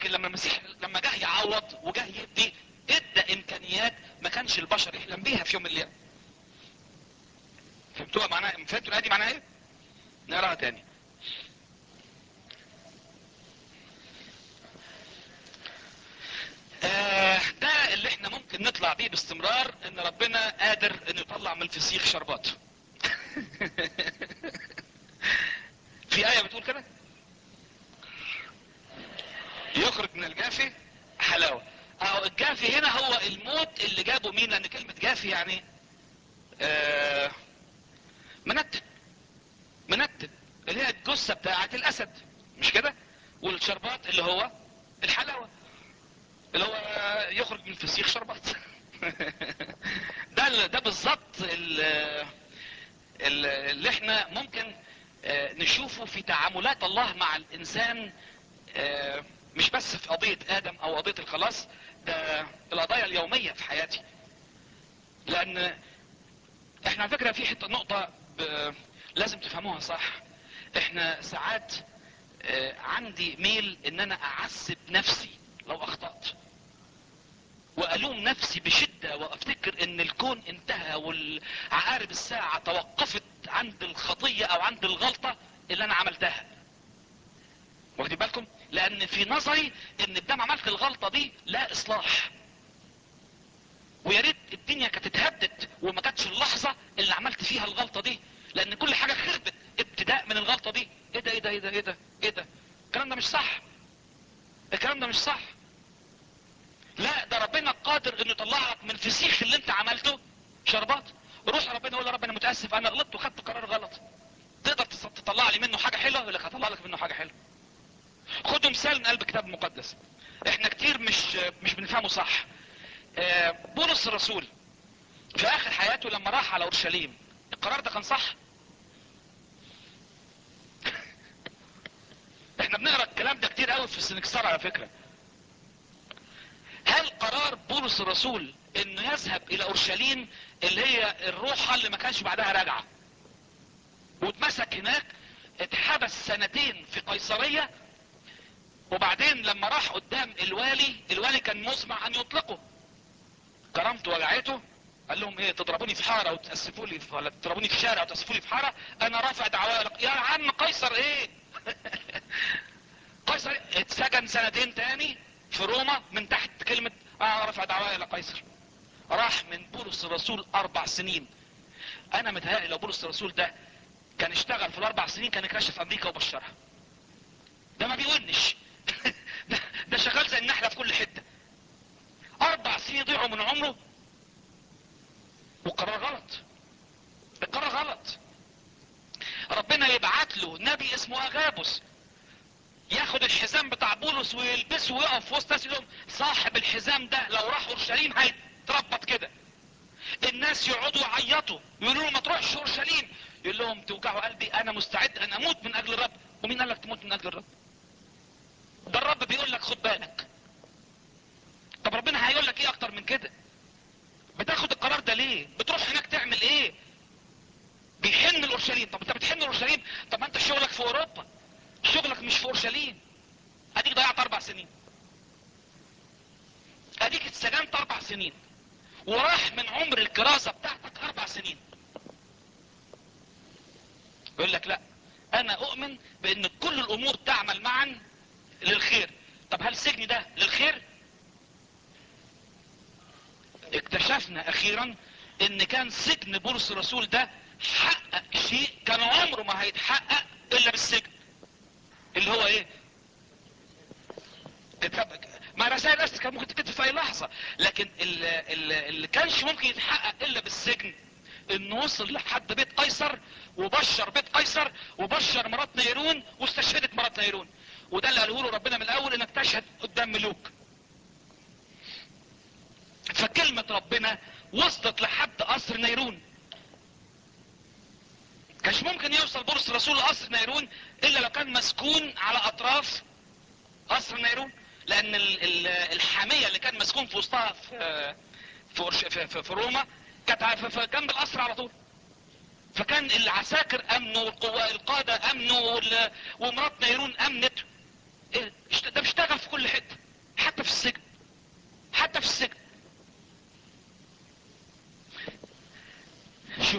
لكن لما المسيح لما جه يعوض وجه يدي ادى امكانيات ما كانش البشر يحلم بيها في يوم من الايام فهمتوها معناها فهمتوا الايه دي معناها ايه نقراها تاني آه ده اللي احنا ممكن نطلع بيه باستمرار ان ربنا قادر انه يطلع من الفسيخ شربات في آية بتقول كده يخرج من الجافي حلاوة اهو الجافي هنا هو الموت اللي جابه مين لان كلمة جافي يعني آه منتن منتن اللي هي الجثة بتاعت الاسد مش كده والشربات اللي هو الحلاوة اللي هو يخرج من الفسيخ شربات ده ده بالظبط اللي احنا ممكن نشوفه في تعاملات الله مع الانسان مش بس في قضية ادم او قضية الخلاص ده القضايا اليومية في حياتي لان احنا على فكرة في حتة نقطة لازم تفهموها صح احنا ساعات عندي ميل ان انا اعذب نفسي لو اخطأت والوم نفسي بشدة وافتكر ان الكون انتهى والعقارب الساعة توقفت عند الخطية او عند الغلطة اللي انا عملتها واخدين بالكم لان في نظري ان بدام عملت الغلطة دي لا اصلاح ويا ريت الدنيا كانت اتهدت وما كانتش اللحظة اللي عملت فيها الغلطة دي لان كل حاجة خربت ابتداء من الغلطة دي ايه ده ايه ده ايه ده ايه ده ايه ده الكلام ده مش صح الكلام ده مش صح لا ده ربنا قادر انه يطلعك من الفسيخ اللي انت عملته شربات روح ربنا يقول يا رب انا متاسف انا غلطت وخدت قرار غلط تقدر تطلع لي منه حاجه حلوه يقول لك هطلع لك منه حاجه حلوه خدوا مثال من قلب الكتاب المقدس احنا كتير مش مش بنفهمه صح آه بولس الرسول في اخر حياته لما راح على اورشليم القرار ده كان صح احنا بنقرا الكلام ده كتير قوي في السنكسار على فكره هل قرار بولس الرسول انه يذهب الى اورشليم اللي هي الروحة اللي ما كانش بعدها راجعة واتمسك هناك اتحبس سنتين في قيصرية وبعدين لما راح قدام الوالي الوالي كان مزمع ان يطلقه كرامته وجعته قال لهم ايه تضربوني في حارة وتأسفوا لي ولا تضربوني في شارع وتأسفوا لي في حارة انا رافع دعوة يا عم قيصر ايه قيصر اتسجن سنتين تاني في روما من تحت كلمة اه رفع دعواه الى قيصر راح من بولس الرسول اربع سنين انا متهيألي لو بولس الرسول ده كان اشتغل في الاربع سنين كان يكشف امريكا وبشرها ده ما بيونش ده, ده شغال زي النحلة في كل حتة اربع سنين ضيعوا من عمره وقرار غلط القرار غلط ربنا يبعت له نبي اسمه اغابوس ياخد الحزام بتاع بولس ويلبسه ويقف في وسط ناس يقول لهم صاحب الحزام ده لو راح اورشليم هيتربط كده الناس يقعدوا يعيطوا يقولوا له ما تروحش اورشليم يقول لهم توجعوا قلبي انا مستعد ان اموت من اجل الرب ومين قال لك تموت من اجل الرب ده الرب بيقول لك خد بالك طب ربنا هيقول لك ايه اكتر من كده بتاخد القرار ده ليه بتروح هناك تعمل ايه بيحن الاورشليم طب انت بتحن الاورشليم طب ما انت شغلك في اوروبا شغلك مش في اورشليم اديك ضيعت اربع سنين اديك اتسجنت اربع سنين وراح من عمر الكراسة بتاعتك اربع سنين يقول لك لا انا اؤمن بان كل الامور تعمل معا للخير طب هل سجني ده للخير اكتشفنا اخيرا ان كان سجن بولس الرسول ده حقق شيء كان عمره ما هيتحقق الا بالسجن اللي هو ايه كتاب ما رسائل اسس كان ممكن تكتب في اي لحظة لكن اللي, اللي كانش ممكن يتحقق الا بالسجن انه وصل لحد بيت قيصر وبشر بيت قيصر وبشر مرات نيرون واستشهدت مرات نيرون وده اللي قاله له ربنا من الاول انك تشهد قدام ملوك فكلمة ربنا وصلت لحد قصر نيرون كانش ممكن يوصل بولس الرسول لقصر نيرون الا لو كان مسكون على اطراف قصر نيرون لان الحامية اللي كان مسكون في وسطها في في, في, في روما كانت في جنب القصر على طول فكان العساكر امنوا والقوة القادة امنوا ومرات نيرون امنت إيه ده بيشتغل في كل حتة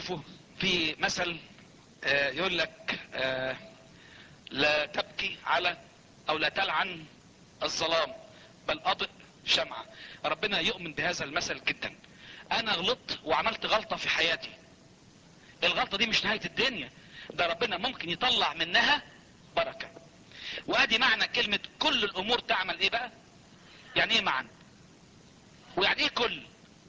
تشوفوا في مثل آه، يقول لك آه، لا تبكي على او لا تلعن الظلام بل اضئ شمعة ربنا يؤمن بهذا المثل جدا انا غلطت وعملت غلطة في حياتي الغلطة دي مش نهاية الدنيا ده ربنا ممكن يطلع منها بركة وادي معنى كلمة كل الامور تعمل ايه بقى يعني ايه معنى ويعني ايه كل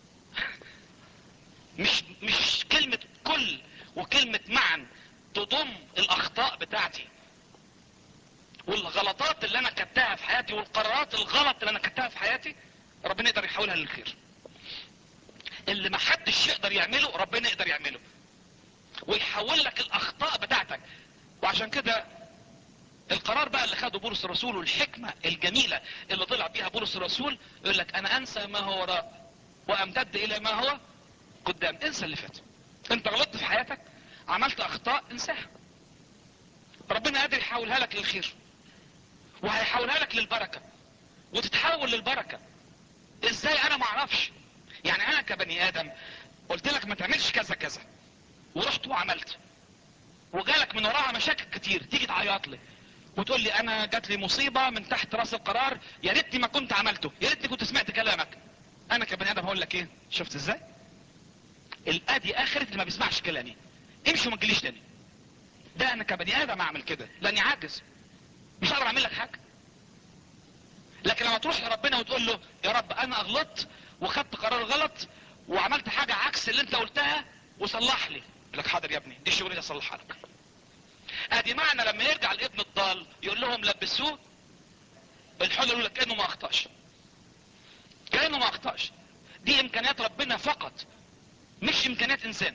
مش مش كلمة كل وكلمة معا تضم الاخطاء بتاعتي والغلطات اللي انا كتها في حياتي والقرارات الغلط اللي انا كتها في حياتي ربنا يقدر يحولها للخير اللي ما حدش يقدر يعمله ربنا يقدر يعمله ويحول لك الاخطاء بتاعتك وعشان كده القرار بقى اللي خده بولس الرسول والحكمة الجميلة اللي طلع بيها بولس الرسول يقول لك انا انسى ما هو وراء وامتد الى ما هو قدام انسى اللي فات انت غلطت في حياتك عملت اخطاء انساها ربنا قادر يحولها لك للخير وهيحولها لك للبركة وتتحول للبركة ازاي انا ما اعرفش يعني انا كبني ادم قلت لك ما تعملش كذا كذا ورحت وعملت وجالك من وراها مشاكل كتير تيجي تعيط لي وتقول لي انا جات لي مصيبة من تحت راس القرار يا ريتني ما كنت عملته يا ريتني كنت سمعت كلامك انا كبني ادم هقول لك ايه شفت ازاي الادي اخرة اللي ما بيسمعش كلامي امشي وما تجيليش تاني ده انا كبني ادم اعمل كده لاني عاجز مش هقدر اعمل لك حاجة لكن لما تروح لربنا وتقول له يا رب انا غلطت وخدت قرار غلط وعملت حاجة عكس اللي انت قلتها وصلح لي يقول لك حاضر يا ابني دي شغلتي اصلحها لك ادي معنى لما يرجع الابن الضال يقول لهم لبسوه الحل يقول لك كانه ما اخطاش كانه ما اخطاش دي امكانيات ربنا فقط مش امكانيات انسان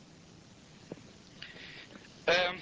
أم.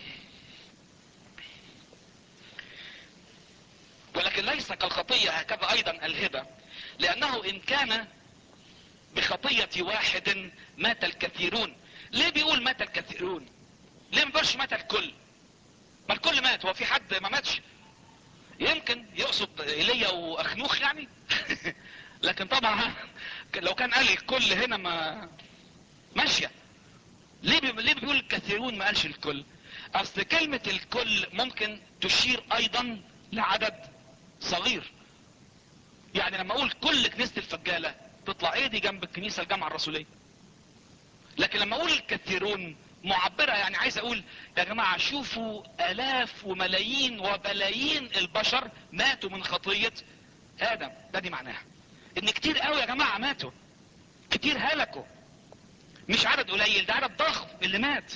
ولكن ليس كالخطية هكذا ايضا الهبة لانه ان كان بخطية واحد مات الكثيرون ليه بيقول مات الكثيرون ليه ما بيقولش مات الكل ما الكل مات هو في حد ما ماتش يمكن يقصد ايليا واخنوخ يعني لكن طبعا لو كان قال الكل هنا ما ماشية ليه بي... ليه بيقول الكثيرون ما قالش الكل اصل كلمة الكل ممكن تشير ايضا لعدد صغير يعني لما اقول كل كنيسة الفجالة تطلع ايه دي جنب الكنيسة الجامعة الرسولية لكن لما اقول الكثيرون معبرة يعني عايز اقول يا جماعة شوفوا الاف وملايين وبلايين البشر ماتوا من خطية ادم ده دي معناها ان كتير قوي يا جماعة ماتوا كتير هلكوا مش عدد قليل ده عدد ضخم اللي مات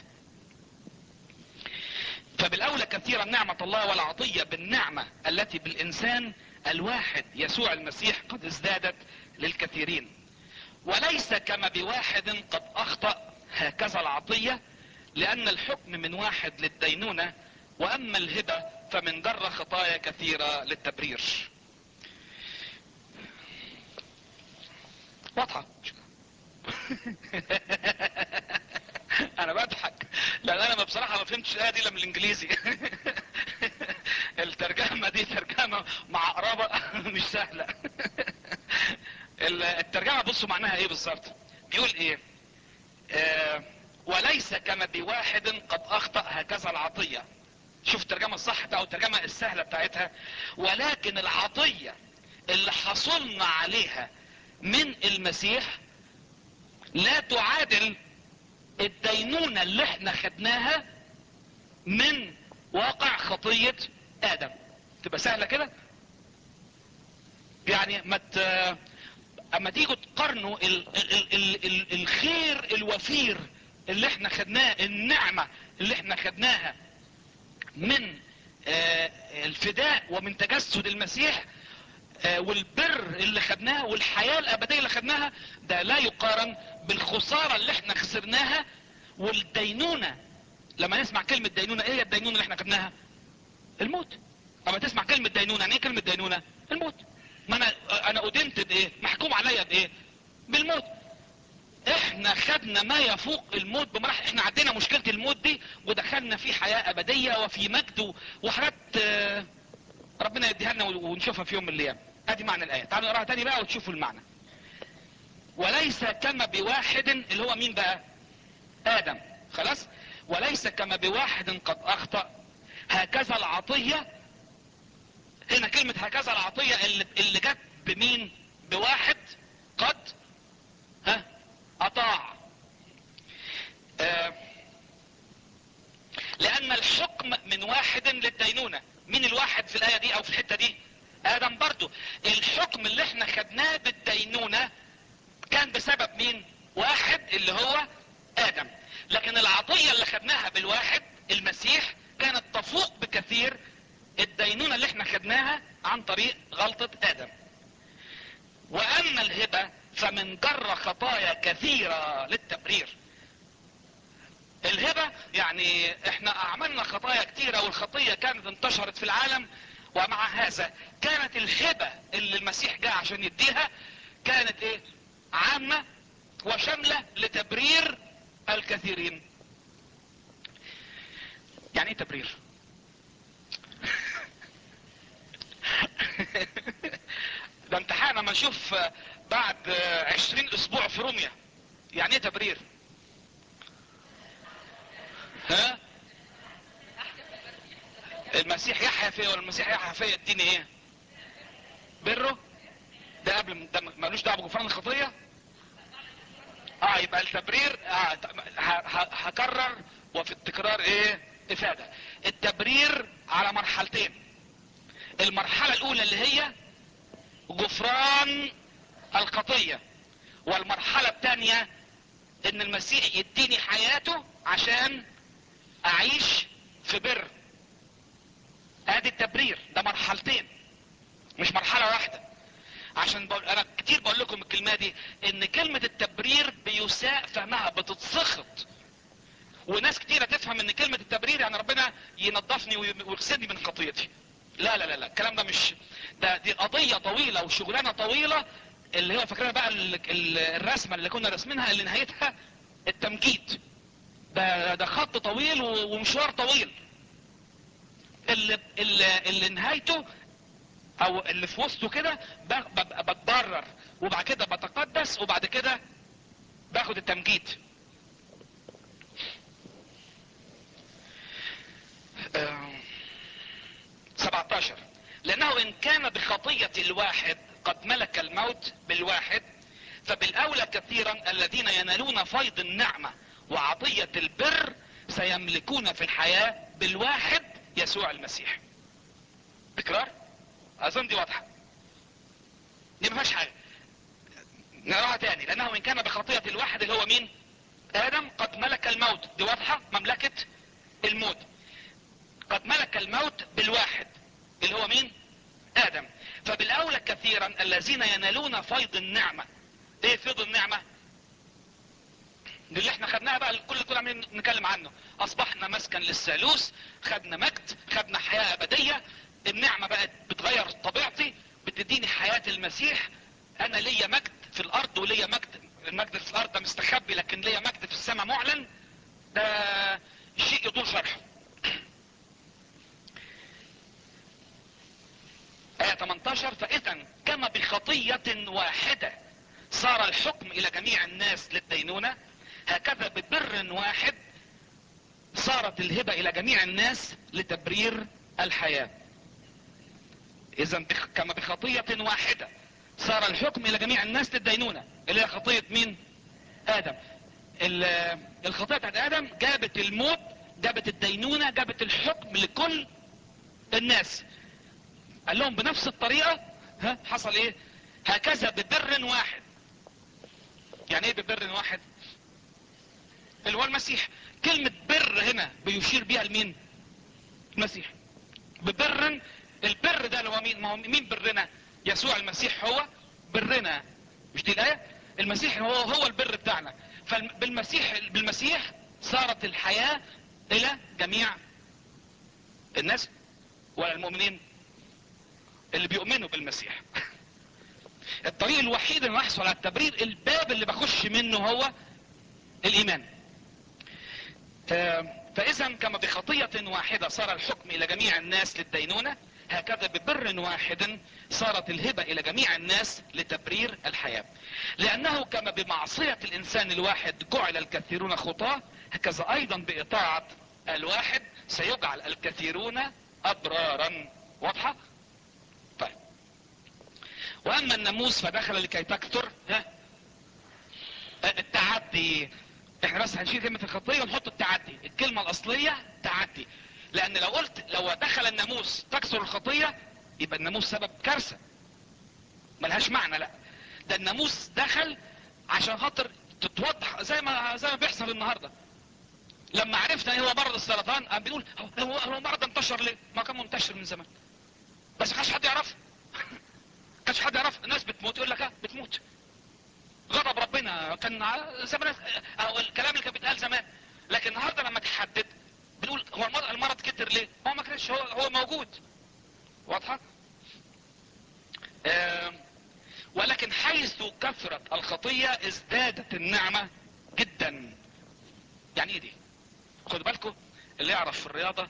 فبالاولى كثيرا نعمة الله والعطية بالنعمة التي بالانسان الواحد يسوع المسيح قد ازدادت للكثيرين وليس كما بواحد قد اخطأ هكذا العطية لان الحكم من واحد للدينونة واما الهبة فمن جر خطايا كثيرة للتبرير واضحة انا بضحك لان انا بصراحة ما فهمتش الايه دي الا من الانجليزي الترجمة دي ترجمة معقربة مش سهلة الترجمة بصوا معناها ايه بالظبط بيقول ايه آه وليس كما بواحد قد اخطأ هكذا العطية شوف الترجمة الصح بتاعه الترجمة السهلة بتاعتها ولكن العطية اللي حصلنا عليها من المسيح لا تعادل الدينونة اللي احنا خدناها من واقع خطية ادم تبقى سهلة كده يعني ما ت... اما تيجوا تقارنوا ال... ال... ال... ال... الخير الوفير اللي احنا خدناه النعمة اللي احنا خدناها من آه الفداء ومن تجسد المسيح آه والبر اللي خدناه والحياة الابدية اللي خدناها ده لا يقارن بالخسارة اللي احنا خسرناها والدينونة لما نسمع كلمة دينونة ايه هي الدينونة اللي احنا خدناها الموت اما تسمع كلمة دينونة يعني ايه كلمة دينونة الموت ما انا انا ادنت بايه محكوم عليا بايه بالموت احنا خدنا ما يفوق الموت بمراحل احنا عدينا مشكلة الموت دي ودخلنا في حياة ابدية وفي مجد وحاجات ربنا يديها لنا ونشوفها في يوم من الايام ادي معنى الايه تعالوا نقراها تاني بقى وتشوفوا المعنى وليس كما بواحد اللي هو مين بقى ادم خلاص وليس كما بواحد قد اخطأ هكذا العطية هنا كلمة هكذا العطية اللي, اللي جت بمين بواحد قد ها اطاع آه لان الحكم من واحد للدينونة مين الواحد في الاية دي او في الحتة دي ادم برضو الحكم اللي احنا خدناه بالدينونة كان بسبب مين واحد اللي هو ادم لكن العطية اللي خدناها بالواحد المسيح كانت تفوق بكثير الدينونة اللي احنا خدناها عن طريق غلطة ادم واما الهبة فمن جر خطايا كثيرة للتبرير الهبة يعني احنا عملنا خطايا كتيرة والخطية كانت انتشرت في العالم ومع هذا كانت الهبة اللي المسيح جاء عشان يديها كانت ايه عامة وشاملة لتبرير الكثيرين يعني ايه تبرير ده امتحان اما نشوف بعد عشرين اسبوع في روميا يعني ايه تبرير ها المسيح يحيى فيا والمسيح يحيى فيا اديني ايه بره ده قبل ده ملوش دعوه بغفران الخطيه اه يبقى التبرير اه هكرر وفي التكرار ايه افادة التبرير على مرحلتين المرحلة الاولى اللي هي غفران الخطية والمرحلة الثانية ان المسيح يديني حياته عشان اعيش في بر ادي التبرير ده مرحلتين مش مرحلة واحدة عشان بقول انا كتير بقول لكم الكلمة دي ان كلمة التبرير بيساء فهمها بتتسخط وناس كتيرة تفهم ان كلمة التبرير يعني ربنا ينظفني ويغسلني من خطيتي لا لا لا لا الكلام ده مش ده دي قضية طويلة وشغلانة طويلة اللي هو فاكرين بقى الرسمة اللي كنا رسمينها اللي نهايتها التمجيد ده ده خط طويل ومشوار طويل اللي اللي, اللي نهايته او اللي في وسطه كده بتبرر وبعد كده بتقدس وبعد كده باخد التمجيد 17 لانه ان كان بخطية الواحد قد ملك الموت بالواحد فبالاولى كثيرا الذين ينالون فيض النعمة وعطية البر سيملكون في الحياة بالواحد يسوع المسيح تكرار اظن دي واضحة دي ما فيهاش حاجة نراها تاني لانه ان كان بخطية الواحد اللي هو مين ادم قد ملك الموت دي واضحة مملكة الموت قد ملك الموت بالواحد اللي هو مين ادم فبالاولى كثيرا الذين ينالون فيض النعمة ايه فيض النعمة دي اللي احنا خدناها بقى كل كل عمالين نتكلم عنه اصبحنا مسكن للثالوث خدنا مجد خدنا حياة ابدية النعمة بقت بتغير طبيعتي بتديني حياة المسيح انا ليا مجد في الارض وليا مجد المجد في الارض ده مستخبي لكن ليا مجد في السماء معلن ده شيء يطول شرحه آية 18 فإذا كما بخطية واحدة صار الحكم إلى جميع الناس للدينونة هكذا ببر واحد صارت الهبة إلى جميع الناس لتبرير الحياة إذا كما بخطية واحدة صار الحكم إلى جميع الناس للدينونة اللي هي خطية مين؟ آدم الخطية بتاعت آدم جابت الموت جابت الدينونة جابت الحكم لكل الناس قال لهم بنفس الطريقة ها حصل ايه هكذا ببر واحد يعني ايه ببر واحد اللي هو المسيح كلمة بر هنا بيشير بيها لمين المسيح ببر البر ده اللي هو مين ما هو مين برنا يسوع المسيح هو برنا مش دي الايه المسيح هو هو البر بتاعنا فبالمسيح بالمسيح صارت الحياة الى جميع الناس ولا المؤمنين اللي بيؤمنوا بالمسيح الطريق الوحيد اللي نحصل على التبرير الباب اللي بخش منه هو الايمان فاذا كما بخطية واحدة صار الحكم الى جميع الناس للدينونة هكذا ببر واحد صارت الهبة الى جميع الناس لتبرير الحياة لانه كما بمعصية الانسان الواحد جعل الكثيرون خطاة هكذا ايضا باطاعة الواحد سيجعل الكثيرون ابرارا واضحة طيب واما الناموس فدخل لكي تكثر ها التعدي احنا بس هنشيل كلمة الخطية ونحط التعدي الكلمة الاصلية تعدي لان لو قلت لو دخل الناموس تكثر الخطية يبقى الناموس سبب كارثة ملهاش معنى لا ده الناموس دخل عشان خاطر تتوضح زي ما زي ما بيحصل النهارده لما عرفنا ايه هو مرض السرطان قام بيقول هو هو مرض انتشر ليه؟ ما كان منتشر من زمان بس ما كانش حد يعرف كانش حد يعرف الناس بتموت يقول لك اه بتموت غضب ربنا كان زمان او الكلام اللي كان بيتقال زمان لكن النهارده لما تحدد بنقول هو المرض, المرض كتر ليه؟ هو ما كانش هو هو موجود واضحه؟ آه ولكن حيث كثرت الخطية ازدادت النعمة جدا يعني ايه دي خد بالكم اللي يعرف في الرياضة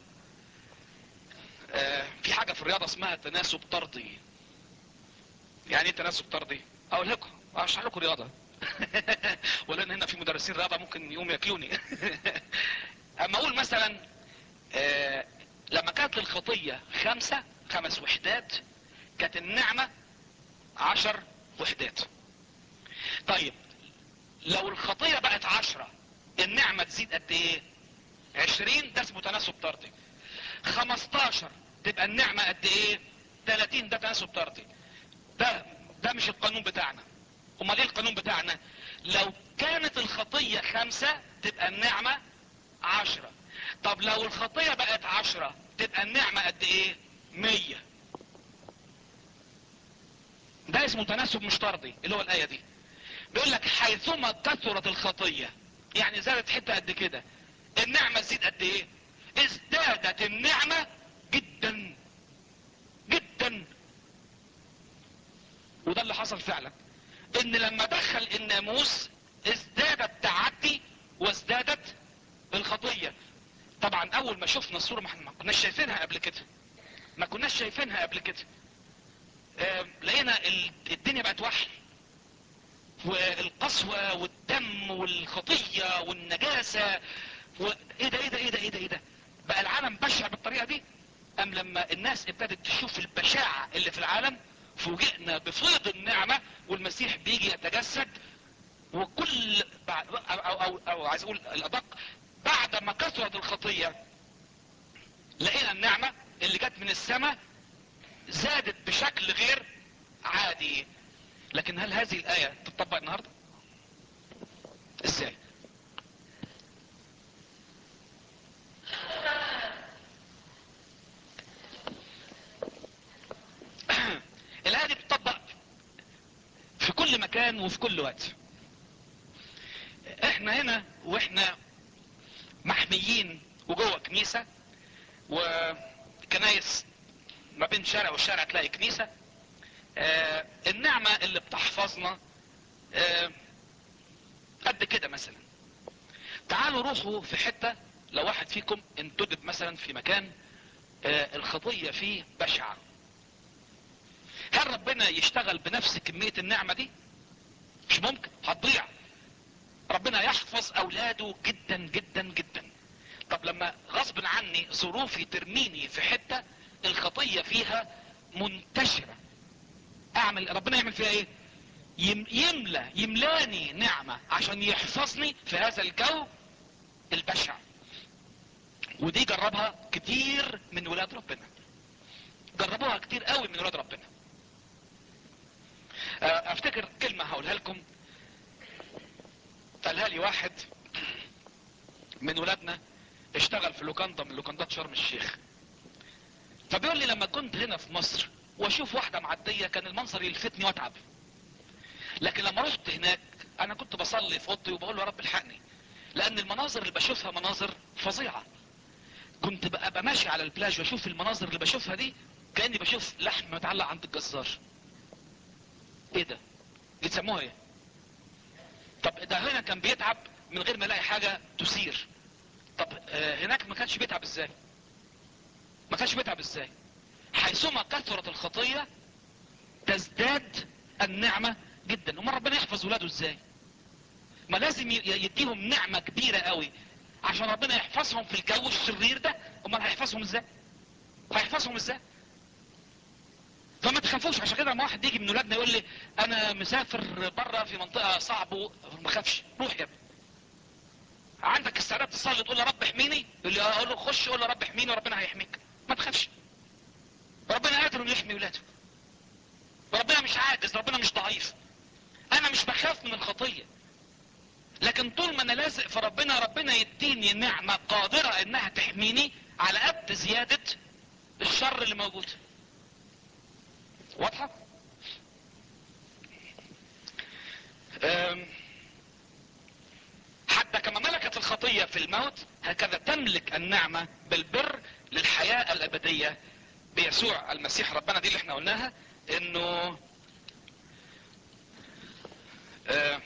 آه في حاجة في الرياضة اسمها تناسب طردي يعني ايه تناسب طردي اقول لكم اشرح لكم رياضة ولان هنا في مدرسين رياضة ممكن يقوم ياكلوني اما اقول مثلا آه لما كانت الخطية خمسة خمس وحدات كانت النعمة عشر وحدات طيب لو الخطية بقت عشرة النعمة تزيد قد ايه عشرين ده اسمه تناسب طردي خمستاشر تبقى النعمة قد ايه تلاتين ده تناسب طردي ده ده مش القانون بتاعنا امال ايه القانون بتاعنا لو كانت الخطية خمسة تبقى النعمة عشرة طب لو الخطية بقت عشرة تبقى النعمة قد ايه مية ده اسمه تناسب مش طردي اللي هو الايه دي بيقول لك حيثما كثرت الخطيه يعني زادت حته قد كده النعمه تزيد قد ايه ازدادت النعمه جدا جدا وده اللي حصل فعلا ان لما دخل الناموس ازداد التعدي وازدادت الخطيه طبعا اول ما شفنا الصوره ما كناش شايفينها قبل كده ما كناش شايفينها قبل كده آه لقينا الدنيا بقت وحل والقسوة والدم والخطية والنجاسة و... ايه ده ايه ده ايه ده ايه ده ايه ده بقى العالم بشع بالطريقة دي ام لما الناس ابتدت تشوف البشاعة اللي في العالم فوجئنا بفيض النعمة والمسيح بيجي يتجسد وكل بعد او او او, أو عايز اقول الادق بعد ما كثرت الخطية لقينا النعمة اللي جت من السماء زادت بشكل غير عادي لكن هل هذه الآية تطبق النهاردة ازاي الآية دي بتطبق في كل مكان وفي كل وقت احنا هنا واحنا محميين وجوه كنيسة وكنايس ما بين شارع والشارع تلاقي كنيسة آه النعمة اللي بتحفظنا آه قد كده مثلا تعالوا روحوا في حتة لو واحد فيكم انتدب مثلا في مكان آه الخطية فيه بشعة هل ربنا يشتغل بنفس كمية النعمة دي مش ممكن هتضيع ربنا يحفظ اولاده جدا جدا جدا طب لما غصب عني ظروفي ترميني في حتة الخطية فيها منتشرة اعمل ربنا يعمل فيها ايه يملى يملاني نعمة عشان يحفظني في هذا الجو البشع ودي جربها كتير من ولاد ربنا جربوها كتير قوي من ولاد ربنا افتكر كلمة هقولها لكم قالها لي واحد من ولادنا اشتغل في لوكاندا من لوكاندات شرم الشيخ فبيقول لي لما كنت هنا في مصر واشوف واحدة معدية كان المنظر يلفتني واتعب لكن لما رحت هناك انا كنت بصلي في اوضتي وبقول له يا رب الحقني لان المناظر اللي بشوفها مناظر فظيعة كنت بقى ماشي على البلاج واشوف المناظر اللي بشوفها دي كاني بشوف لحم متعلق عند الجزار ايه ده دي تسموها ايه طب ده هنا كان بيتعب من غير ما يلاقي حاجة تثير طب آه هناك ما كانش بيتعب ازاي ما كانش بيتعب ازاي حيثما كثرت الخطية تزداد النعمة جدا وما ربنا يحفظ ولاده ازاي ما لازم يديهم نعمة كبيرة قوي عشان ربنا يحفظهم في الجو الشرير ده امال هيحفظهم ازاي هيحفظهم ازاي فما تخافوش عشان كده لما واحد يجي من ولادنا يقول لي انا مسافر بره في منطقه صعبه ما خافش روح يا ابني عندك استعداد تصلي تقول يا رب احميني يقول لي اه اقول له خش قول يا رب احميني وربنا هيحميك ما تخافش ربنا قادر انه يحمي ولاده ربنا مش عاجز ربنا مش ضعيف انا مش بخاف من الخطيه لكن طول ما انا لازق في ربنا ربنا يديني نعمه قادره انها تحميني على قد زياده الشر اللي موجود واضحه أم، حتى كما ملكت الخطية في الموت هكذا تملك النعمة بالبر للحياة الأبدية بيسوع المسيح ربنا دي اللي احنا قلناها انه آه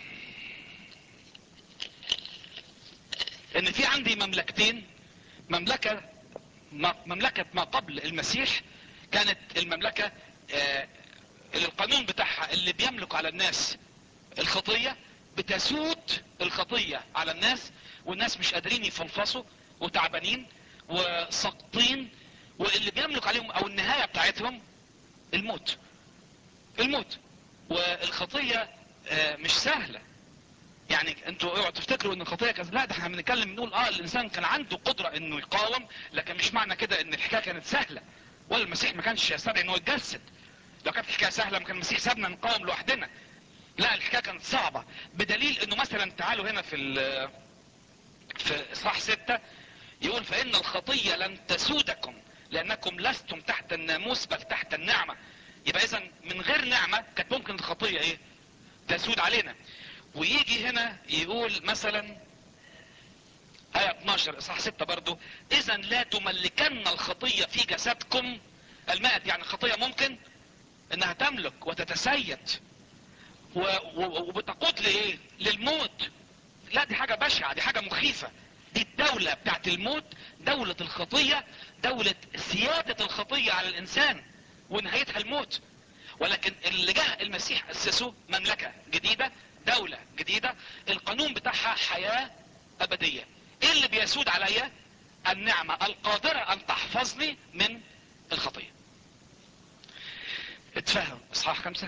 ان في عندي مملكتين مملكة ما- مملكة ما قبل المسيح كانت المملكة آه اللي القانون بتاعها اللي بيملك على الناس الخطية بتسود الخطية على الناس والناس مش قادرين يفلفصوا وتعبانين وساقطين واللي بيملك عليهم او النهاية بتاعتهم الموت الموت والخطية آه، مش سهلة يعني انتوا اوعوا تفتكروا ان الخطيه كانت لا ده احنا بنتكلم نقول اه الانسان كان عنده قدره انه يقاوم لكن مش معنى كده ان الحكايه كانت سهله ولا المسيح ما كانش يستدعي انه يتجسد لو كانت الحكايه سهله ما كان المسيح سابنا نقاوم لوحدنا لا الحكايه كانت صعبه بدليل انه مثلا تعالوا هنا في ال- في اصحاح ستة يقول فان الخطيه لن تسودكم لانكم لستم تحت الناموس بل تحت النعمه يبقى اذا من غير نعمه كانت ممكن الخطيه ايه تسود علينا ويجي هنا يقول مثلا آية 12 إصحاح 6 برضو إذا لا تملكن الخطية في جسدكم المائت يعني الخطية ممكن إنها تملك وتتسيد و- و- وبتقود لإيه؟ للموت لا دي حاجة بشعة دي حاجة مخيفة دي الدولة بتاعت الموت دولة الخطية دولة سيادة الخطية على الإنسان ونهايتها الموت ولكن اللي جه المسيح أسسه مملكة جديدة دولة جديدة القانون بتاعها حياة أبدية إيه اللي بيسود عليا النعمة القادرة أن تحفظني من الخطية اتفهم إصحاح خمسة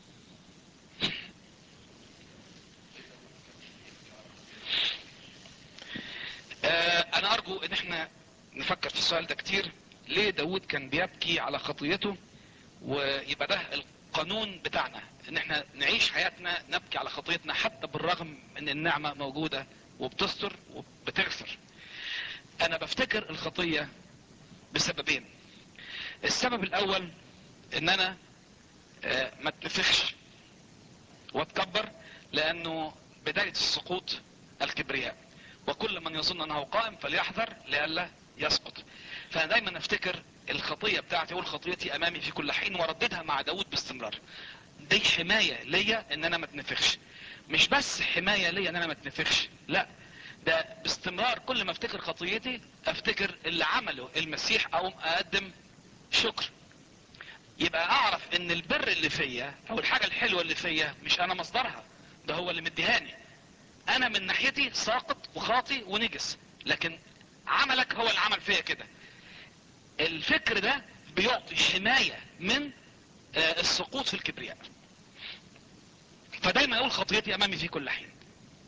آه انا ارجو ان احنا نفكر في السؤال ده كتير ليه داود كان بيبكي على خطيته ويبقى ده القانون بتاعنا ان احنا نعيش حياتنا نبكي على خطيتنا حتى بالرغم ان النعمة موجودة وبتستر وبتغفر انا بفتكر الخطية بسببين السبب الاول ان انا آه، ما اتنفخش واتكبر لانه بداية السقوط الكبرياء وكل من يظن انه قائم فليحذر لئلا يسقط فانا دايما افتكر الخطية بتاعتي اقول خطيتي امامي في كل حين وارددها مع داود باستمرار دي حماية ليا ان انا ما اتنفخش مش بس حماية ليا ان انا ما اتنفخش لا ده باستمرار كل ما افتكر خطيتي افتكر اللي عمله المسيح او اقدم شكر يبقى اعرف ان البر اللي فيا او الحاجة الحلوة اللي فيا مش انا مصدرها ده هو اللي مديهاني انا من ناحيتي ساقط وخاطي ونجس لكن عملك هو اللي عمل فيا كده الفكر ده بيعطي حماية من آه، السقوط في الكبرياء فدايما اقول خطيتي امامي في كل حين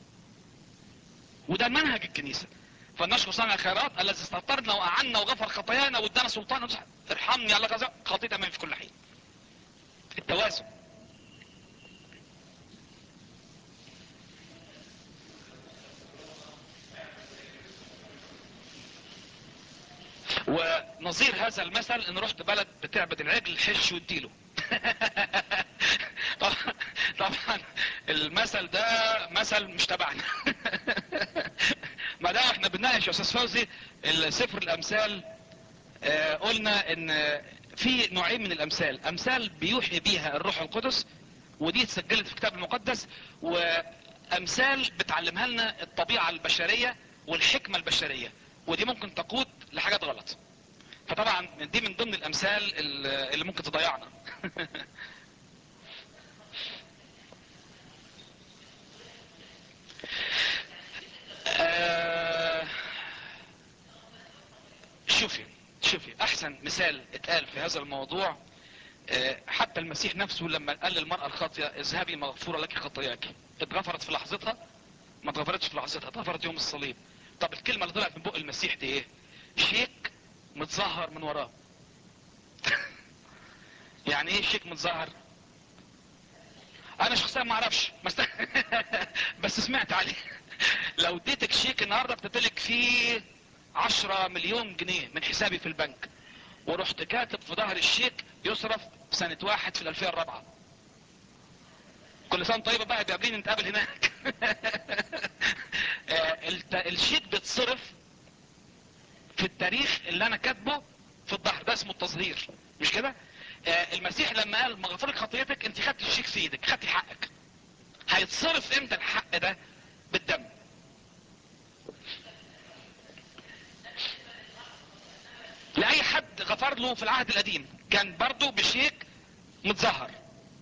وده منهج الكنيسة فلنشكر صانع الخيرات الذي استطرنا واعنا وغفر خطايانا وادانا سلطان ارحمني على غزة خطيتي امامي في كل حين التوازن ونظير هذا المثل ان رحت بلد بتعبد العجل حش واديله طبعا طبعا المثل ده مثل مش تبعنا ما دام احنا بنناقش يا استاذ فوزي سفر الامثال آه، قلنا ان في نوعين من الامثال امثال بيوحي بيها الروح القدس ودي اتسجلت في الكتاب المقدس وامثال بتعلمها لنا الطبيعة البشرية والحكمة البشرية ودي ممكن تقود لحاجات غلط فطبعا دي من ضمن الامثال اللي اللي ممكن تضيعنا آه، احسن مثال اتقال في هذا الموضوع آه، حتى المسيح نفسه لما قال للمرأة الخاطئة اذهبي مغفورة لك خطاياك اتغفرت في لحظتها ما اتغفرتش في لحظتها اتغفرت يوم الصليب طب الكلمة اللي طلعت من بق المسيح دي ايه شيك متظهر من وراه يعني ايه شيك متظهر انا شخصيا ما اعرفش بس بس سمعت عليه لو اديتك شيك النهارده بتدلك فيه 10 مليون جنيه من حسابي في البنك ورحت كاتب في ظهر الشيك يصرف في سنة واحد في الالفية الرابعة كل سنة طيبة بقى بيقابلين نتقابل هناك آه، الت- الشيك بيتصرف في التاريخ اللي انا كاتبه في الظهر ده اسمه التظهير مش كده آه، المسيح لما قال مغفرك خطيتك انت خدت الشيك في ايدك خدت حقك هيتصرف امتى الحق ده بالدم لاي حد غفر له في العهد القديم كان برضه بشيك متظهر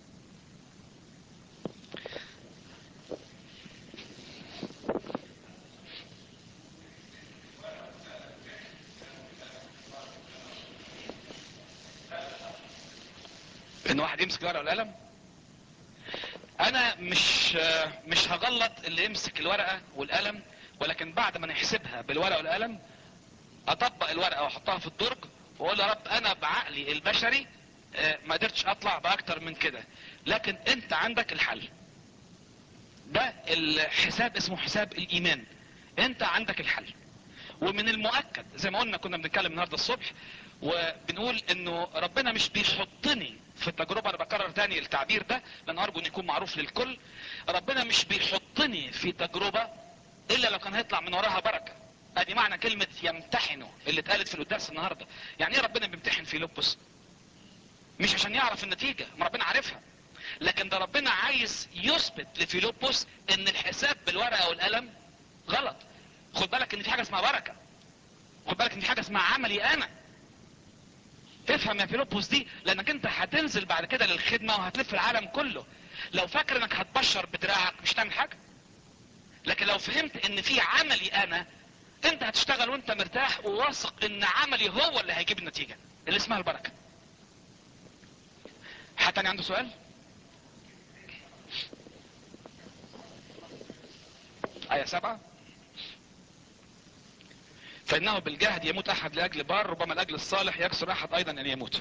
ان واحد يمسك الورقه والقلم انا مش مش هغلط اللي يمسك الورقه والقلم ولكن بعد ما نحسبها بالورقه والقلم اطبق الورقه واحطها في الدرج واقول يا رب انا بعقلي البشري آه، ما قدرتش اطلع باكتر من كده لكن انت عندك الحل ده الحساب اسمه حساب الايمان انت عندك الحل ومن المؤكد زي ما قلنا كنا بنتكلم النهارده الصبح وبنقول انه ربنا مش بيحطني في التجربه انا بكرر تاني التعبير ده لان ارجو ان يكون معروف للكل ربنا مش بيحطني في تجربه الا لو كان هيطلع من وراها بركه ادي معنى كلمه يمتحنه اللي اتقالت في القداس النهارده يعني ايه ربنا بيمتحن فيلبس مش عشان يعرف النتيجه ما ربنا عارفها لكن ده ربنا عايز يثبت لفيلبس ان الحساب بالورقه والقلم غلط خد بالك ان في حاجه اسمها بركه خد بالك ان في حاجه اسمها عملي انا افهم يا فيلبس دي لانك انت هتنزل بعد كده للخدمه وهتلف العالم كله لو فاكر انك هتبشر بدراعك مش هتعمل حاجه لكن لو فهمت ان في عملي انا انت هتشتغل وانت مرتاح وواثق ان عملي هو اللي هيجيب النتيجه اللي اسمها البركه حد تاني عنده سؤال آية سبعة فإنه بالجهد يموت أحد لأجل بار ربما لأجل الصالح يكسر أحد أيضا أن يموت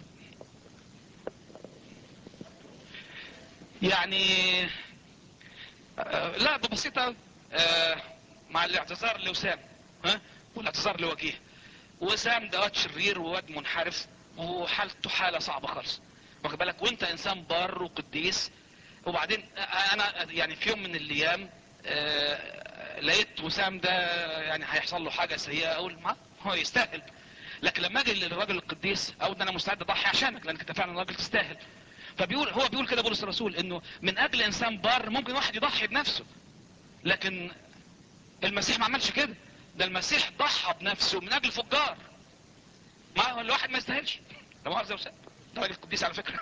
يعني آه لا ده بسيطة آه مع الاعتذار لوسام ها والاعتذار لوجيه وسام ده واد شرير وواد منحرف وحالته حالة صعبة خالص واخد بالك وانت انسان بار وقديس وبعدين انا يعني في يوم من الايام آه لقيت وسام ده يعني هيحصل له حاجة سيئة اقول ما هو يستاهل لكن لما اجي للراجل القديس او ان انا مستعد اضحي عشانك لانك انت فعلا راجل تستاهل فبيقول هو بيقول كده بولس الرسول انه من اجل انسان بار ممكن واحد يضحي بنفسه لكن المسيح ما عملش كده ده المسيح ضحى بنفسه من اجل فجار ما هو الواحد ما يستاهلش ده مؤاخذة يا وسام ده راجل قديس على فكرة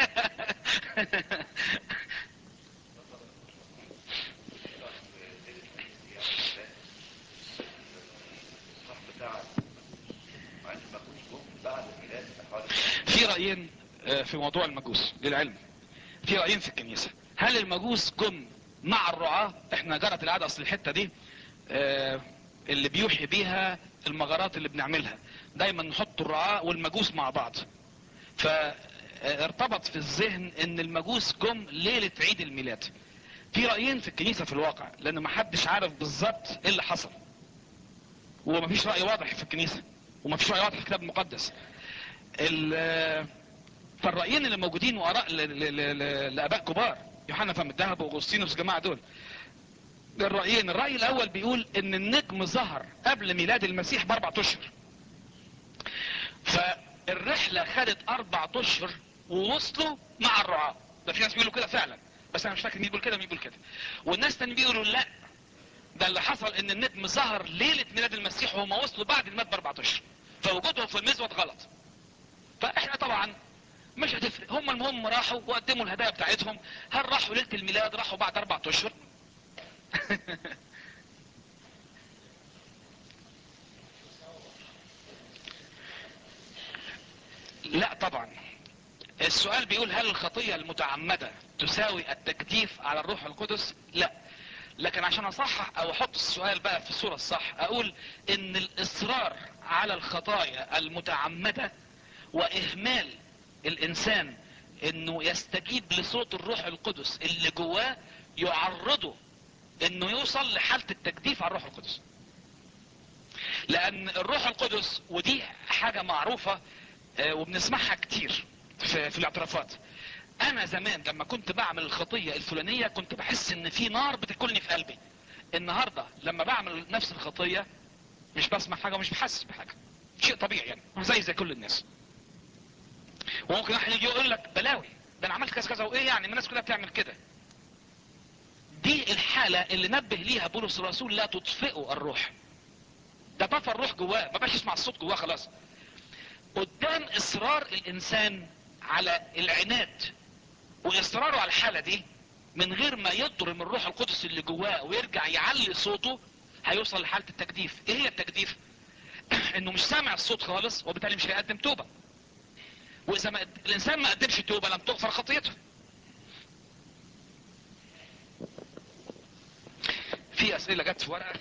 في رأيين آه، في موضوع المجوس للعلم في رأيين في الكنيسة هل المجوس جم مع الرعاة احنا جرت العادة اصل الحتة دي آه، اللي بيوحي بيها المغارات اللي بنعملها دايما نحط الرعاة والمجوس مع بعض فارتبط في الذهن ان المجوس جم ليلة عيد الميلاد في رأيين في الكنيسة في الواقع لان محدش عارف بالظبط ايه اللي حصل ومفيش رأي واضح في الكنيسة ومفيش رأي واضح في الكتاب المقدس ال- فالرأيين اللي موجودين وآراء ل- ل- ل- لآباء كبار يوحنا فم الذهب وأغسطينوس الجماعة دول ده الرأيين الرأي الأول بيقول إن النجم ظهر قبل ميلاد المسيح بأربع أشهر فالرحلة خدت أربع أشهر ووصلوا مع الرعاة ده في ناس بيقولوا كده فعلا بس أنا مش فاكر مين بيقول كده مين بيقول كده والناس تاني بيقولوا لا ده اللي حصل إن النجم ظهر ليلة ميلاد المسيح وهم وصلوا بعد الميلاد بأربع أشهر فوجودهم في المزود غلط فاحنا طبعا مش هتفرق هم المهم راحوا وقدموا الهدايا بتاعتهم هل راحوا ليلة الميلاد راحوا بعد اربع اشهر لا طبعا السؤال بيقول هل الخطية المتعمدة تساوي التجديف على الروح القدس لا لكن عشان اصحح او احط السؤال بقى في الصورة الصح اقول ان الاصرار على الخطايا المتعمدة واهمال الانسان انه يستجيب لصوت الروح القدس اللي جواه يعرضه انه يوصل لحالة التجديف على الروح القدس لان الروح القدس ودي حاجة معروفة آه، وبنسمعها كتير في, في الاعترافات انا زمان لما كنت بعمل الخطية الفلانية كنت بحس ان في نار بتاكلني في قلبي النهاردة لما بعمل نفس الخطية مش بسمع حاجة ومش بحس بحاجة شيء طبيعي يعني زي زي كل الناس وممكن واحد يجي يقول لك بلاوي ده انا عملت كذا كذا وايه يعني ما الناس كلها بتعمل كده دي الحالة اللي نبه ليها بولس الرسول لا تطفئوا الروح ده طفى الروح جواه ما بقاش يسمع الصوت جواه خلاص قدام اصرار الانسان على العناد واصراره على الحالة دي من غير ما يضرم الروح القدس اللي جواه ويرجع يعلي صوته هيوصل لحالة التجديف ايه هي التجديف انه مش سامع الصوت خالص وبالتالي مش هيقدم توبة واذا ما الانسان ما قدمش توبة لم تغفر خطيته في اسئلة جت في ورقة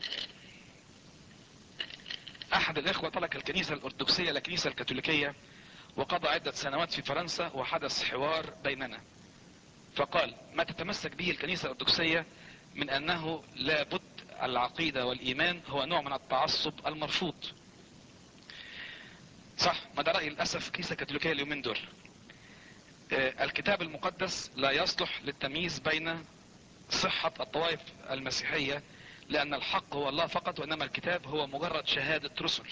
احد الاخوة ترك الكنيسة الارثوذكسية للكنيسة الكاثوليكية وقضى عدة سنوات في فرنسا وحدث حوار بيننا فقال ما تتمسك به الكنيسة الارثوذكسية من انه لابد العقيدة والايمان هو نوع من التعصب المرفوض صح ما ده رأي للأسف الكنيسة الكاثوليكية اليومين دول آه، الكتاب المقدس لا يصلح للتمييز بين صحة الطوائف المسيحية لأن الحق هو الله فقط وإنما الكتاب هو مجرد شهادة رسل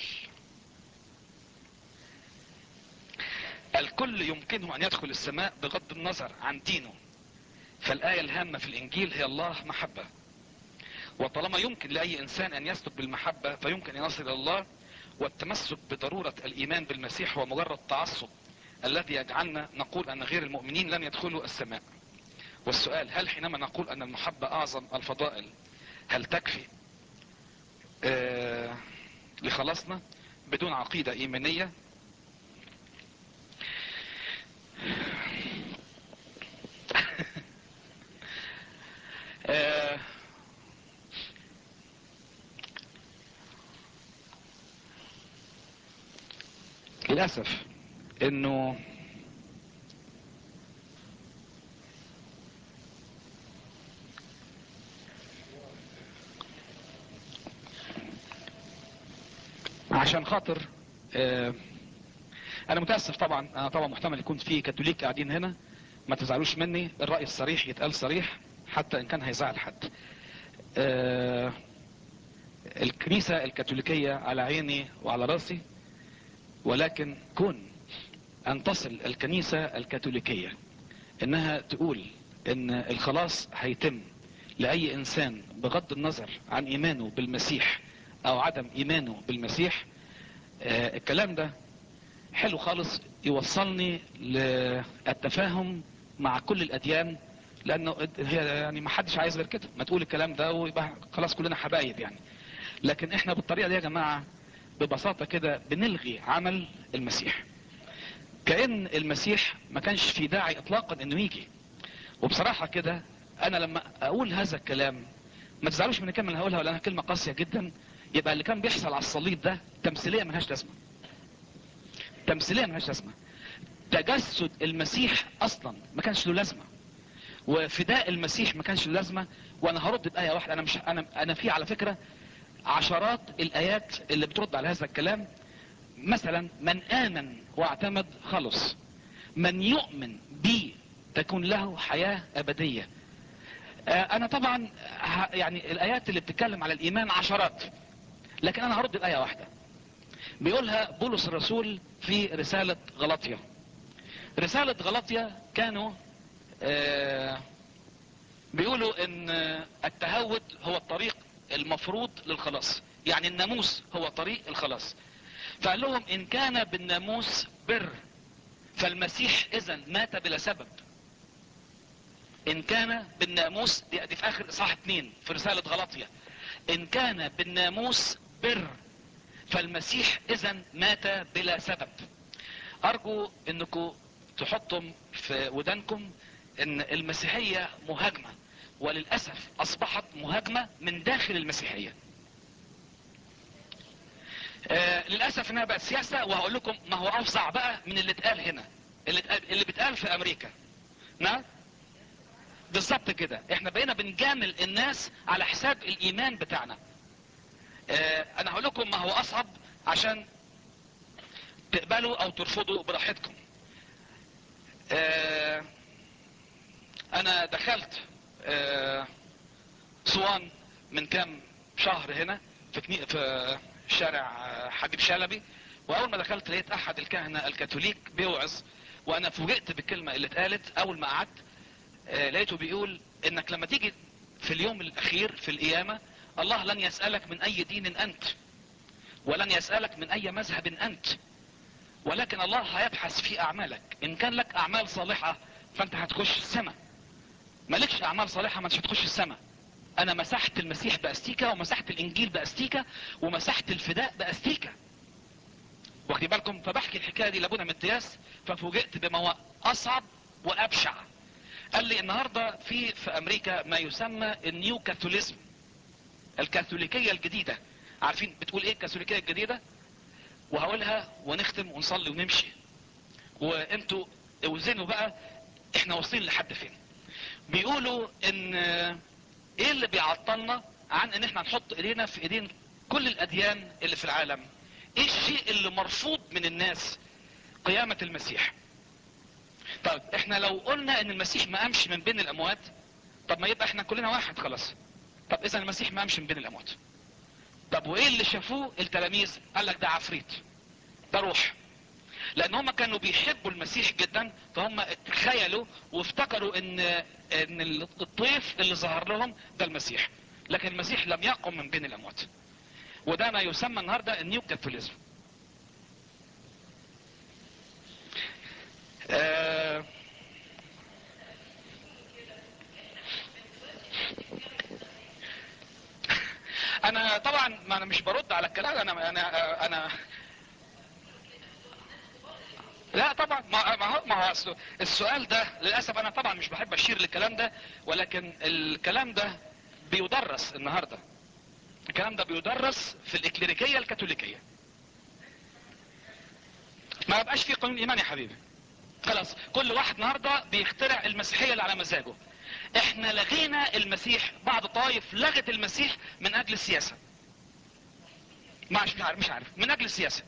الكل يمكنه أن يدخل السماء بغض النظر عن دينه فالآية الهامة في الإنجيل هي الله محبة وطالما يمكن لأي إنسان أن يسلك بالمحبة فيمكن أن يصل إلى الله والتمسك بضرورة الإيمان بالمسيح هو مجرد تعصب الذي يجعلنا نقول أن غير المؤمنين لن يدخلوا السماء والسؤال هل حينما نقول أن المحبة أعظم الفضائل هل تكفي آه لخلاصنا بدون عقيدة إيمانية آه للأسف انه عشان خاطر آه انا متاسف طبعا انا طبعا محتمل يكون في كاثوليك قاعدين هنا ما تزعلوش مني الراي الصريح يتقال صريح حتى ان كان هيزعل حد آه الكنيسه الكاثوليكيه على عيني وعلى راسي ولكن كن ان تصل الكنيسة الكاثوليكية انها تقول ان الخلاص هيتم لاي انسان بغض النظر عن ايمانه بالمسيح او عدم ايمانه بالمسيح آه الكلام ده حلو خالص يوصلني للتفاهم مع كل الاديان لانه هي يعني ما حدش عايز غير كده ما تقول الكلام ده ويبقى خلاص كلنا حبايب يعني لكن احنا بالطريقة دي يا جماعة ببساطة كده بنلغي عمل المسيح كأن المسيح ما كانش في داعي اطلاقا انه يجي وبصراحة كده انا لما اقول هذا الكلام ما تزعلوش من الكلمة اللي هقولها لانها كلمة قاسية جدا يبقى اللي كان بيحصل على الصليب ده تمثيلية ملهاش لازمة تمثيلية ملهاش لازمة تجسد المسيح اصلا ما كانش له لازمة وفداء المسيح ما كانش له لازمة وانا هرد بآية واحدة انا مش انا انا في على فكرة عشرات الايات اللي بترد على هذا الكلام مثلا من امن واعتمد خلص من يؤمن بي تكون له حياة ابدية انا طبعا يعني الايات اللي بتتكلم على الايمان عشرات لكن انا هرد الاية واحدة بيقولها بولس الرسول في رسالة غلطية رسالة غلطية كانوا بيقولوا ان التهود هو الطريق المفروض للخلاص يعني الناموس هو طريق الخلاص فقال لهم ان كان بالناموس بر فالمسيح اذا مات بلا سبب ان كان بالناموس دي, دي في اخر اصحاح اتنين في رسالة غلطية ان كان بالناموس بر فالمسيح اذا مات بلا سبب ارجو انكم تحطوا في ودانكم ان المسيحية مهاجمة وللأسف اصبحت مهاجمة من داخل المسيحية آه للأسف انها بقت سياسة وهقول لكم ما هو افظع بقى من اللي اتقال هنا اللي اتقال, اللي بيتقال في امريكا نعم بالظبط كده احنا بقينا بنجامل الناس على حساب الايمان بتاعنا اه انا هقول لكم ما هو اصعب عشان تقبلوا او ترفضوا براحتكم اه انا دخلت اه صوان من كام شهر هنا في, كني... في شارع حبيب شلبي واول ما دخلت لقيت احد الكهنة الكاثوليك بيوعظ وانا فوجئت بالكلمة اللي اتقالت اول ما قعدت آه لقيته بيقول انك لما تيجي في اليوم الاخير في القيامة الله لن يسألك من اي دين انت ولن يسألك من اي مذهب انت ولكن الله هيبحث في اعمالك ان كان لك اعمال صالحة فانت هتخش السماء مالكش اعمال صالحة ما انتش هتخش السماء انا مسحت المسيح باستيكا ومسحت الانجيل باستيكا ومسحت الفداء باستيكا واخدين بالكم فبحكي الحكاية دي لابونا متياس ففوجئت بما هو اصعب وابشع قال لي النهاردة في في امريكا ما يسمى النيو كاثوليزم الكاثوليكية الجديدة عارفين بتقول ايه الكاثوليكية الجديدة وهقولها ونختم ونصلي ونمشي وانتوا اوزنوا بقى احنا واصلين لحد فين بيقولوا ان ايه اللي بيعطلنا عن ان احنا نحط ايدينا في ايدين كل الاديان اللي في العالم ايه الشيء اللي مرفوض من الناس قيامة المسيح طيب احنا لو قلنا ان المسيح ما قامش من بين الاموات طب ما يبقى احنا كلنا واحد خلاص طب اذا المسيح ما قامش من بين الاموات طب وايه اللي شافوه التلاميذ قال لك ده عفريت ده روح لان هم كانوا بيحبوا المسيح جدا فهم تخيلوا وافتكروا ان ان الطيف اللي ظهر لهم ده المسيح لكن المسيح لم يقم من بين الاموات وده ما يسمى النهاردة النيو كاثوليزم آه انا طبعا ما انا مش برد على الكلام انا انا انا لا طبعا ما ما هو ما هو السؤال ده للاسف انا طبعا مش بحب اشير للكلام ده ولكن الكلام ده بيدرس النهارده الكلام ده بيدرس في الاكليريكية الكاثوليكية ما يبقاش في قانون ايمان يا حبيبي خلاص كل واحد النهاردة بيخترع المسيحية اللي على مزاجه احنا لغينا المسيح بعض الطائف لغت المسيح من اجل السياسة مش عارف مش عارف من اجل السياسة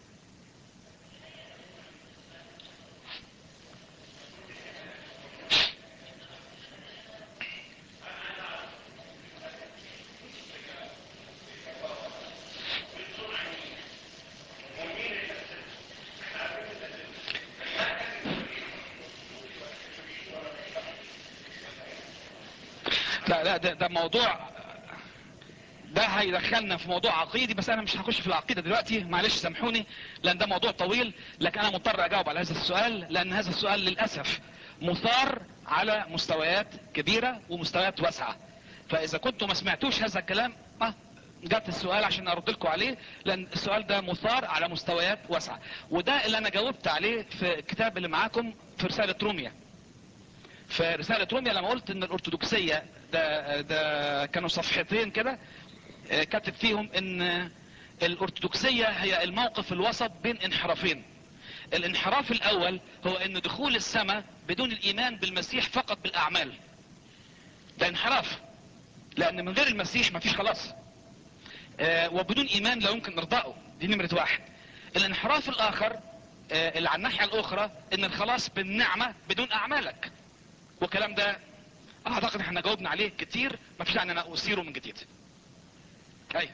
لا لا ده, ده موضوع ده هيدخلنا في موضوع عقيدي بس انا مش هخش في العقيدة دلوقتي معلش سامحوني لان ده موضوع طويل لكن انا مضطر اجاوب على هذا السؤال لان هذا السؤال للأسف مثار على مستويات كبيرة ومستويات واسعة فاذا كنتوا ما سمعتوش هذا الكلام اه جات السؤال عشان ارد لكم عليه لان السؤال ده مثار على مستويات واسعة وده اللي انا جاوبت عليه في الكتاب اللي معاكم في رسالة روميا في رسالة روميا لما قلت ان الارثوذكسية ده, ده كانوا صفحتين كده كاتب فيهم ان الارثوذكسية هي الموقف الوسط بين انحرافين الانحراف الاول هو ان دخول السماء بدون الايمان بالمسيح فقط بالاعمال ده انحراف لان من غير المسيح مفيش خلاص وبدون ايمان لا يمكن ارضائه دي نمرة واحد الانحراف الاخر اللي على الناحية الاخرى ان الخلاص بالنعمة بدون اعمالك والكلام ده اعتقد احنا جاوبنا عليه كتير ما فيش داعي ان انا اثيره من جديد اي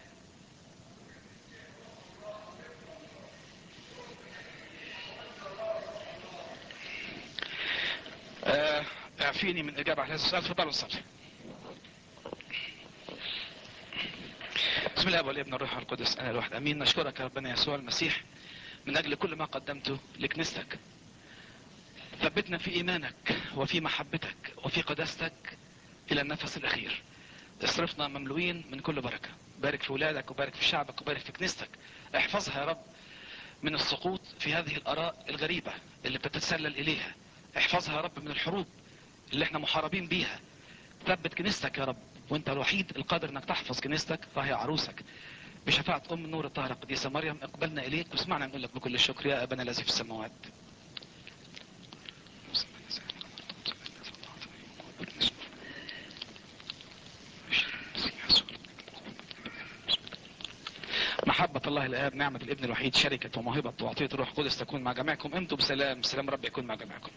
اعفيني من اجابة على هذا السؤال تفضلوا نصلي بسم الله والابن الروح القدس انا الواحد امين نشكرك يا ربنا يسوع المسيح من اجل كل ما قدمته لكنيستك ثبتنا في ايمانك وفي محبتك وفي قداستك الى النفس الاخير اصرفنا مملوئين من كل بركة بارك في ولادك وبارك في شعبك وبارك في كنيستك احفظها يا رب من السقوط في هذه الاراء الغريبة اللي بتتسلل اليها احفظها يا رب من الحروب اللي احنا محاربين بيها ثبت كنيستك يا رب وانت الوحيد القادر انك تحفظ كنيستك فهي عروسك بشفاعة ام النور الطاهرة القديسة مريم اقبلنا اليك واسمعنا نقول لك بكل الشكر يا ابانا الذي في السماوات محبة الله الآب نعمة الابن الوحيد شركة وموهبة وعطية الروح القدس تكون مع جميعكم امتوا بسلام سلام رب يكون مع جميعكم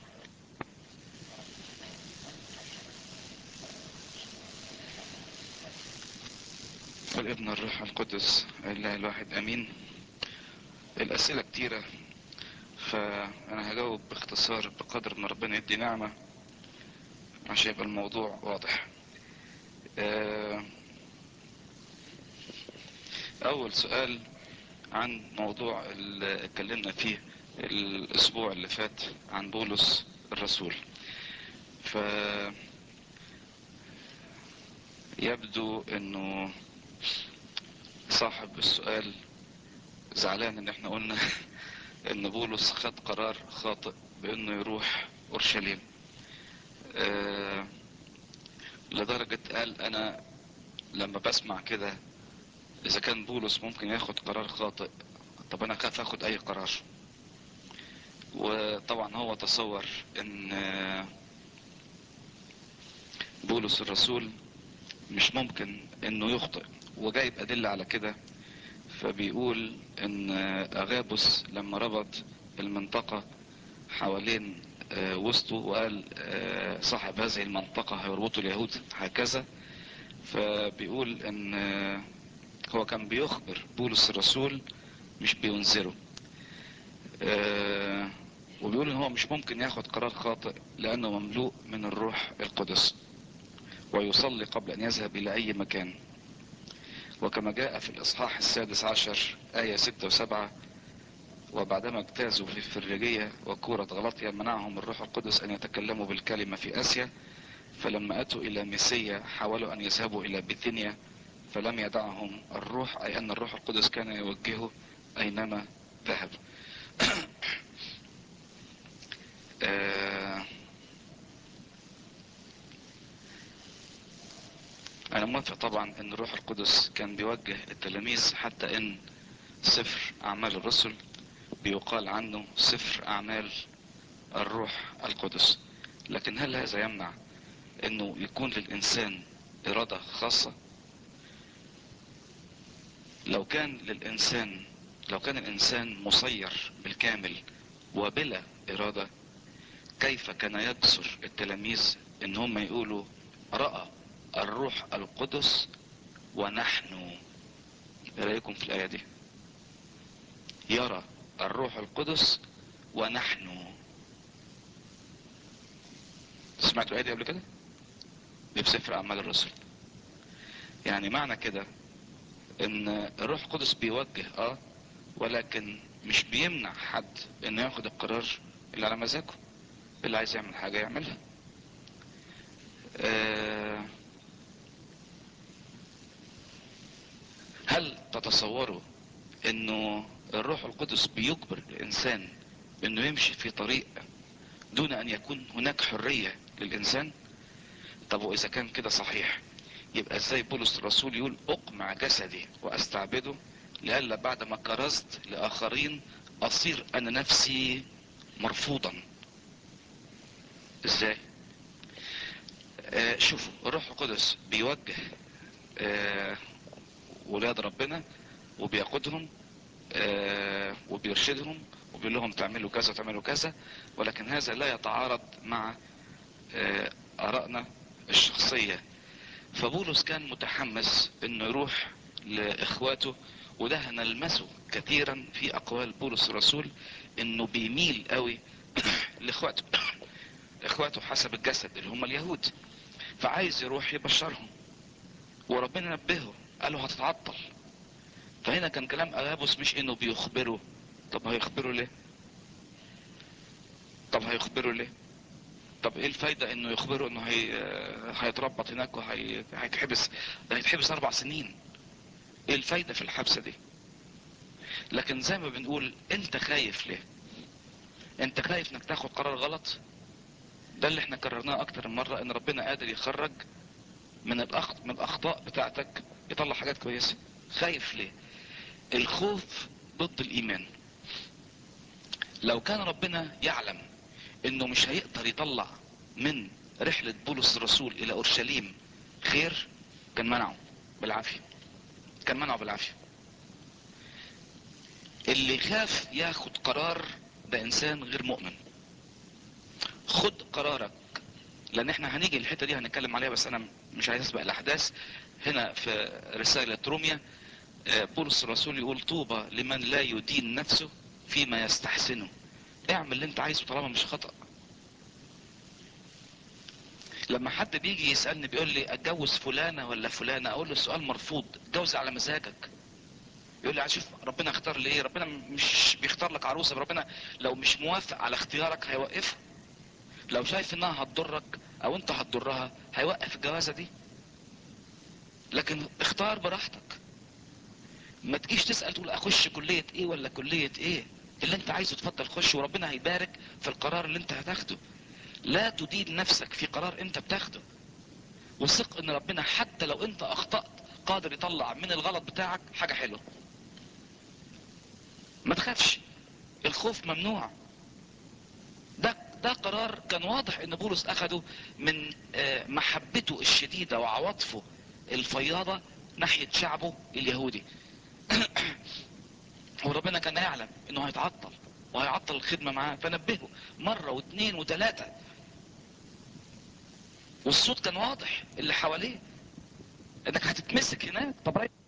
والابن الروح القدس الله الواحد امين الاسئلة كتيرة فانا هجاوب باختصار بقدر ما ربنا يدي نعمة عشان يبقى الموضوع واضح آه، اول سؤال عن موضوع اللي اتكلمنا فيه الاسبوع اللي فات عن بولس الرسول ف يبدو انه صاحب السؤال زعلان ان احنا قلنا ان بولس خد قرار خاطئ بانه يروح اورشليم آه لدرجة قال انا لما بسمع كده اذا كان بولس ممكن ياخد قرار خاطئ طب انا خاف اخد اي قرار وطبعا هو تصور ان آه، بولس الرسول مش ممكن انه يخطئ وجايب ادلة على كده فبيقول ان اغابس لما ربط المنطقة حوالين آه، وسطه وقال آه، صاحب هذه المنطقة هيربطوا اليهود هكذا فبيقول ان آه، هو كان بيخبر بولس الرسول مش بينذره آه، وبيقول ان هو مش ممكن ياخد قرار خاطئ لانه مملوء من الروح القدس ويصلي قبل ان يذهب الى اي مكان وكما جاء في الاصحاح السادس عشر اية ستة وسبعة وبعدما اجتازوا في الفريجية وكورة غلطية منعهم الروح القدس ان يتكلموا بالكلمة في اسيا فلما اتوا الى ميسية حاولوا ان يذهبوا الى بيثينيا فلم يدعهم الروح اي ان الروح القدس كان يوجهه اينما ذهب آه، انا موافق طبعا ان الروح القدس كان بيوجه التلاميذ حتى ان سفر اعمال الرسل بيقال عنه سفر اعمال الروح القدس لكن هل هذا يمنع انه يكون للانسان ارادة خاصة لو كان للانسان لو كان الانسان مسير بالكامل وبلا ارادة كيف كان يكسر التلاميذ ان هم يقولوا رأى الروح القدس ونحن ايه رايكم في الايه دي يرى الروح القدس ونحن سمعتوا الايه دي قبل كده دي في سفر اعمال الرسل يعني معنى كده ان الروح القدس بيوجه اه ولكن مش بيمنع حد انه ياخد القرار اللي على مزاجه اللي عايز يعمل حاجة يعملها آه هل تتصوروا انه الروح القدس بيجبر الانسان انه يمشي في طريق دون ان يكون هناك حرية للانسان طب واذا كان كده صحيح يبقى ازاي بولس الرسول يقول اقمع جسدي واستعبده لئلا بعد ما كرزت لاخرين اصير انا نفسي مرفوضا ازاي آه شوفوا الروح القدس بيوجه آه ولاد ربنا وبيقودهم آه وبيرشدهم وبيقول لهم تعملوا كذا وتعملوا كذا ولكن هذا لا يتعارض مع آه ارائنا الشخصية فبولس كان متحمس انه يروح لاخواته وده هنلمسه كثيرا في اقوال بولس الرسول انه بيميل قوي لاخواته اخواته حسب الجسد اللي هم اليهود فعايز يروح يبشرهم وربنا نبهه قال له هتتعطل فهنا كان كلام اغابوس مش انه بيخبره طب هيخبره ليه طب هيخبره ليه طب ايه الفايدة انه يخبره انه هي... هيتربط هناك وهيتحبس ده هيتحبس اربع سنين ايه الفايدة في الحبسة دي لكن زي ما بنقول انت خايف ليه انت خايف انك تاخد قرار غلط ده اللي احنا كررناه اكتر من مرة ان ربنا قادر يخرج من الأخ... من الاخطاء بتاعتك يطلع حاجات كويسة خايف ليه الخوف ضد الايمان لو كان ربنا يعلم انه مش هيقدر يطلع من رحلة بولس الرسول الى اورشليم خير كان منعه بالعافية كان منعه بالعافية اللي خاف ياخد قرار ده انسان غير مؤمن خد قرارك لان احنا هنيجي الحتة دي هنتكلم عليها بس انا مش عايز اسبق الاحداث هنا في رسالة روميا بولس الرسول يقول طوبى لمن لا يدين نفسه فيما يستحسنه اعمل اللي انت عايزه طالما مش خطأ لما حد بيجي يسألني بيقول لي اتجوز فلانة ولا فلانة اقول له السؤال مرفوض اتجوز على مزاجك يقول لي شوف ربنا اختار لي ايه ربنا مش بيختار لك عروسة ربنا لو مش موافق على اختيارك هيوقفها لو شايف انها هتضرك او انت هتضرها هيوقف الجوازة دي لكن اختار براحتك ما تجيش تسأل تقول اخش كلية ايه ولا كلية ايه اللي انت عايزه تفضل خش وربنا هيبارك في القرار اللي انت هتاخده لا تدين نفسك في قرار انت بتاخده وثق ان ربنا حتى لو انت اخطأت قادر يطلع من الغلط بتاعك حاجة حلوة ما تخافش الخوف ممنوع ده ده قرار كان واضح ان بولس اخده من محبته الشديدة وعواطفه الفياضة ناحية شعبه اليهودي وربنا كان يعلم انه هيتعطل وهيعطل الخدمة معاه فنبهه مرة واثنين وثلاثة والصوت كان واضح اللي حواليه انك هتتمسك هناك طب